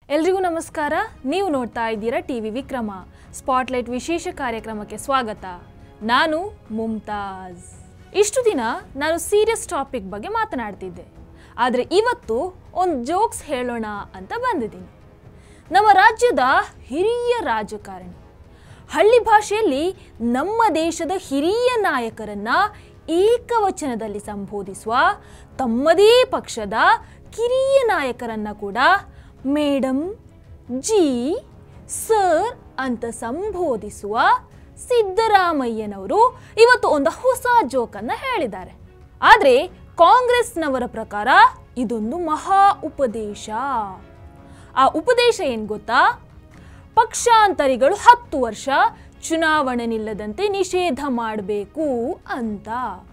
ಎಲ್ರಿಗೂ ನಮಸ್ಕಾರ ನೀವು ನೋಡ್ತಾ ಇದ್ದೀರಾ ಟಿ ವಿ ವಿಕ್ರಮ ಸ್ಪಾಟ್ಲೈಟ್ ವಿಶೇಷ ಕಾರ್ಯಕ್ರಮಕ್ಕೆ ಸ್ವಾಗತ ನಾನು ಮುಮ್ತಾಜ್ ಇಷ್ಟು ದಿನ ನಾನು ಸೀರಿಯಸ್ ಟಾಪಿಕ್ ಬಗ್ಗೆ ಮಾತನಾಡ್ತಿದ್ದೆ ಆದರೆ ಇವತ್ತು ಒಂದು ಜೋಕ್ಸ್ ಹೇಳೋಣ ಅಂತ ಬಂದಿದ್ದೀನಿ ನಮ್ಮ ರಾಜ್ಯದ ಹಿರಿಯ ರಾಜಕಾರಣಿ ಹಳ್ಳಿ ಭಾಷೆಯಲ್ಲಿ ನಮ್ಮ ದೇಶದ ಹಿರಿಯ ನಾಯಕರನ್ನ ಏಕವಚನದಲ್ಲಿ ಸಂಬೋಧಿಸುವ ತಮ್ಮದೇ ಪಕ್ಷದ ಕಿರಿಯ ನಾಯಕರನ್ನ ಕೂಡ ಮೇಡಮ್ ಜಿ ಸರ್ ಅಂತ ಸಂಬೋಧಿಸುವ ಸಿದ್ದರಾಮಯ್ಯನವರು ಇವತ್ತು ಒಂದು ಹೊಸ ಜೋಕನ್ನ ಹೇಳಿದ್ದಾರೆ ಆದರೆ ಕಾಂಗ್ರೆಸ್ನವರ ಪ್ರಕಾರ ಇದೊಂದು ಮಹಾ ಉಪದೇಶ ಆ ಉಪದೇಶ ಏನ್ ಗೊತ್ತಾ ಪಕ್ಷಾಂತರಿಗಳು ಹತ್ತು ವರ್ಷ ಚುನಾವಣೆ ನಿಲ್ಲದಂತೆ ನಿಷೇಧ ಮಾಡಬೇಕು ಅಂತ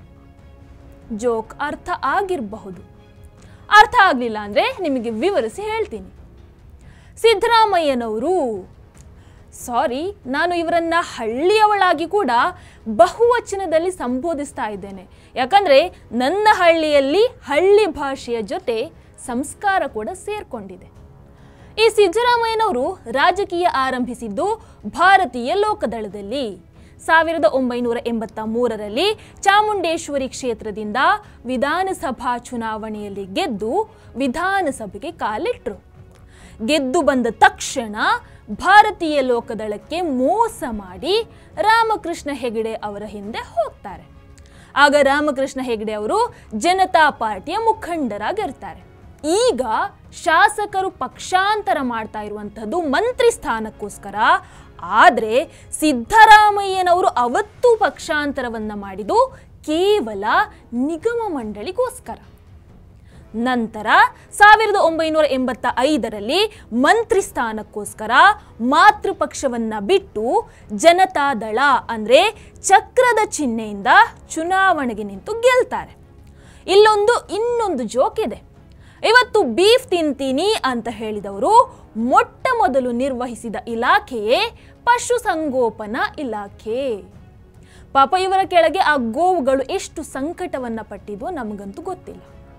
ಜೋಕ್ ಅರ್ಥ ಆಗಿರಬಹುದು ಅರ್ಥ ಆಗಲಿಲ್ಲ ಅಂದರೆ ನಿಮಗೆ ವಿವರಿಸಿ ಹೇಳ್ತೀನಿ ಸಿದ್ದರಾಮಯ್ಯನವರು ಸಾರಿ ನಾನು ಇವರನ್ನ ಹಳ್ಳಿಯವಳಾಗಿ ಕೂಡ ಬಹುವಚನದಲ್ಲಿ ಸಂಬೋಧಿಸ್ತಾ ಇದ್ದೇನೆ ಯಾಕಂದ್ರೆ ನನ್ನ ಹಳ್ಳಿಯಲ್ಲಿ ಹಳ್ಳಿ ಭಾಷೆಯ ಜೊತೆ ಸಂಸ್ಕಾರ ಕೂಡ ಸೇರ್ಕೊಂಡಿದೆ ಈ ಸಿದ್ದರಾಮಯ್ಯನವರು ರಾಜಕೀಯ ಆರಂಭಿಸಿದ್ದು ಭಾರತೀಯ ಲೋಕದಳದಲ್ಲಿ ಸಾವಿರದ ಒಂಬೈನೂರ ಎಂಬತ್ತ ಮೂರರಲ್ಲಿ ಚಾಮುಂಡೇಶ್ವರಿ ಕ್ಷೇತ್ರದಿಂದ ವಿಧಾನಸಭಾ ಚುನಾವಣೆಯಲ್ಲಿ ಗೆದ್ದು ವಿಧಾನಸಭೆಗೆ ಕಾಲಿಟ್ರು ಗೆದ್ದು ಬಂದ ತಕ್ಷಣ ಭಾರತೀಯ ಲೋಕದಳಕ್ಕೆ ಮೋಸ ಮಾಡಿ ರಾಮಕೃಷ್ಣ ಹೆಗಡೆ ಅವರ ಹಿಂದೆ ಹೋಗ್ತಾರೆ ಆಗ ರಾಮಕೃಷ್ಣ ಹೆಗಡೆ ಅವರು ಜನತಾ ಪಾರ್ಟಿಯ ಮುಖಂಡರಾಗಿರ್ತಾರೆ ಈಗ ಶಾಸಕರು ಪಕ್ಷಾಂತರ ಮಾಡ್ತಾ ಇರುವಂತಹದ್ದು ಮಂತ್ರಿ ಸ್ಥಾನಕ್ಕೋಸ್ಕರ ಆದರೆ ಸಿದ್ದರಾಮಯ್ಯನವರು ಅವತ್ತು ಪಕ್ಷಾಂತರವನ್ನ ಮಾಡಿದ್ದು ಕೇವಲ ನಿಗಮ ಮಂಡಳಿಗೋಸ್ಕರ ನಂತರ ಸಾವಿರದ ಒಂಬೈನೂರ ಎಂಬತ್ತ ಐದರಲ್ಲಿ ಮಂತ್ರಿ ಸ್ಥಾನಕ್ಕೋಸ್ಕರ ಮಾತೃಪಕ್ಷವನ್ನ ಬಿಟ್ಟು ಜನತಾದಳ ಅಂದ್ರೆ ಚಕ್ರದ ಚಿಹ್ನೆಯಿಂದ ಚುನಾವಣೆಗೆ ನಿಂತು ಗೆಲ್ತಾರೆ ಇಲ್ಲೊಂದು ಇನ್ನೊಂದು ಜೋಕ್ ಇದೆ ಇವತ್ತು ಬೀಫ್ ತಿಂತೀನಿ ಅಂತ ಹೇಳಿದವರು ಮೊಟ್ಟ ಮೊದಲು ನಿರ್ವಹಿಸಿದ ಇಲಾಖೆಯೇ ಪಶುಸಂಗೋಪನಾ ಇಲಾಖೆ ಪಾಪ ಇವರ ಕೆಳಗೆ ಆ ಗೋವುಗಳು ಎಷ್ಟು ಸಂಕಟವನ್ನ ಪಟ್ಟಿದ್ವೋ ನಮಗಂತೂ ಗೊತ್ತಿಲ್ಲ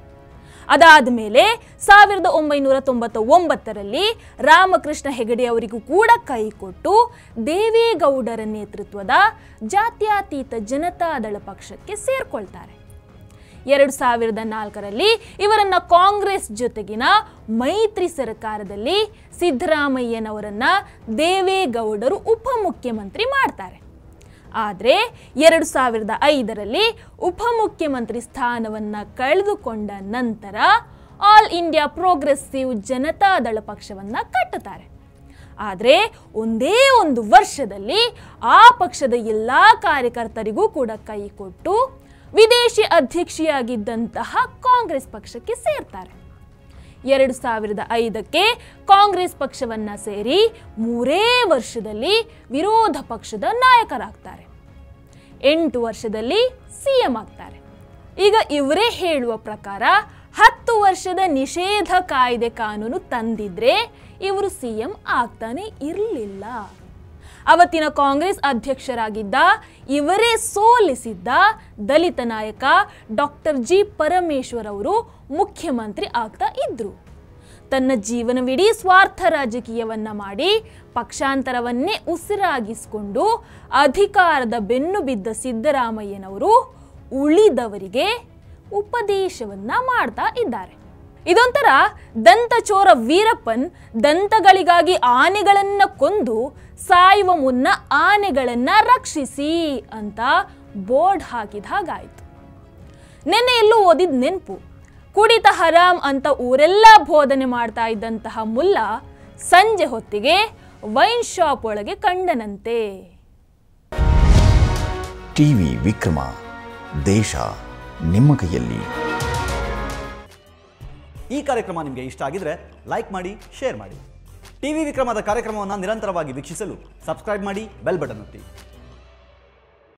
ಅದಾದ ಮೇಲೆ ಸಾವಿರದ ಒಂಬೈನೂರ ತೊಂಬತ್ತ ಒಂಬತ್ತರಲ್ಲಿ ರಾಮಕೃಷ್ಣ ಹೆಗಡೆ ಅವರಿಗೂ ಕೂಡ ಕೈ ಕೊಟ್ಟು ದೇವೇಗೌಡರ ನೇತೃತ್ವದ ಜಾತ್ಯತೀತ ಜನತಾದಳ ಪಕ್ಷಕ್ಕೆ ಸೇರ್ಕೊಳ್ತಾರೆ ಎರಡು ಸಾವಿರದ ನಾಲ್ಕರಲ್ಲಿ ಇವರನ್ನ ಕಾಂಗ್ರೆಸ್ ಜೊತೆಗಿನ ಮೈತ್ರಿ ಸರ್ಕಾರದಲ್ಲಿ ಸಿದ್ದರಾಮಯ್ಯನವರನ್ನ ದೇವೇಗೌಡರು ಉಪಮುಖ್ಯಮಂತ್ರಿ ಮಾಡ್ತಾರೆ ಆದರೆ ಎರಡು ಸಾವಿರದ ಐದರಲ್ಲಿ ಉಪಮುಖ್ಯಮಂತ್ರಿ ಸ್ಥಾನವನ್ನ ಕಳೆದುಕೊಂಡ ನಂತರ ಆಲ್ ಇಂಡಿಯಾ ಪ್ರೋಗ್ರೆಸಿವ್ ಜನತಾದಳ ಪಕ್ಷವನ್ನ ಕಟ್ಟುತ್ತಾರೆ ಆದರೆ ಒಂದೇ ಒಂದು ವರ್ಷದಲ್ಲಿ ಆ ಪಕ್ಷದ ಎಲ್ಲ ಕಾರ್ಯಕರ್ತರಿಗೂ ಕೂಡ ಕೈ ಕೊಟ್ಟು ವಿದೇಶಿ ಅಧ್ಯಕ್ಷಿಯಾಗಿದ್ದಂತಹ ಕಾಂಗ್ರೆಸ್ ಪಕ್ಷಕ್ಕೆ ಸೇರ್ತಾರೆ ಎರಡು ಸಾವಿರದ ಐದಕ್ಕೆ ಕಾಂಗ್ರೆಸ್ ಪಕ್ಷವನ್ನ ಸೇರಿ ಮೂರೇ ವರ್ಷದಲ್ಲಿ ವಿರೋಧ ಪಕ್ಷದ ನಾಯಕರಾಗ್ತಾರೆ ಎಂಟು ವರ್ಷದಲ್ಲಿ ಸಿಎಂ ಆಗ್ತಾರೆ ಈಗ ಇವರೇ ಹೇಳುವ ಪ್ರಕಾರ ಹತ್ತು ವರ್ಷದ ನಿಷೇಧ ಕಾಯ್ದೆ ಕಾನೂನು ತಂದಿದ್ರೆ ಇವರು ಸಿಎಂ ಆಗ್ತಾನೆ ಇರಲಿಲ್ಲ ಅವತ್ತಿನ ಕಾಂಗ್ರೆಸ್ ಅಧ್ಯಕ್ಷರಾಗಿದ್ದ ಇವರೇ ಸೋಲಿಸಿದ್ದ ದಲಿತ ನಾಯಕ ಡಾಕ್ಟರ್ ಜಿ ಪರಮೇಶ್ವರ್ ಅವರು ಮುಖ್ಯಮಂತ್ರಿ ಆಗ್ತಾ ಇದ್ರು ತನ್ನ ಜೀವನವಿಡೀ ಸ್ವಾರ್ಥ ರಾಜಕೀಯವನ್ನ ಮಾಡಿ ಪಕ್ಷಾಂತರವನ್ನೇ ಉಸಿರಾಗಿಸಿಕೊಂಡು ಅಧಿಕಾರದ ಬೆನ್ನು ಬಿದ್ದ ಸಿದ್ದರಾಮಯ್ಯನವರು ಉಳಿದವರಿಗೆ ಉಪದೇಶವನ್ನ ಮಾಡ್ತಾ ಇದ್ದಾರೆ ಇದೊಂಥರ ದಂತಚೋರ ವೀರಪ್ಪನ್ ದಂತಗಳಿಗಾಗಿ ಆನೆಗಳನ್ನ ಕೊಂದು ಸಾಯುವ ಮುನ್ನ ಆನೆಗಳನ್ನ ರಕ್ಷಿಸಿ ಅಂತ ಬೋರ್ಡ್ ಹಾಕಿದ ಹಾಗಾಯಿತು ನಿನ್ನೆ ಎಲ್ಲೂ ಓದಿದ ನೆನಪು ಕುಡಿತ ಹರಾಮ್ ಅಂತ ಊರೆಲ್ಲ ಬೋಧನೆ ಮಾಡ್ತಾ ಇದ್ದಂತಹ ಮುಲ್ಲ ಸಂಜೆ ಹೊತ್ತಿಗೆ ವೈನ್ ಶಾಪ್ ಒಳಗೆ ಕಂಡನಂತೆ ಟಿವಿ ವಿಕ್ರಮ ದೇಶ ನಿಮ್ಮ ಕೈಯಲ್ಲಿ ಈ ಕಾರ್ಯಕ್ರಮ ನಿಮಗೆ ಇಷ್ಟ ಆಗಿದ್ರೆ ಲೈಕ್ ಮಾಡಿ ಶೇರ್ ಮಾಡಿ ಟಿವಿ ವಿಕ್ರಮದ ಕಾರ್ಯಕ್ರಮವನ್ನು ನಿರಂತರವಾಗಿ ವೀಕ್ಷಿಸಲು ಸಬ್ಸ್ಕ್ರೈಬ್ ಮಾಡಿ ಬೆಲ್ ಬಟನ್ ಒತ್ತಿ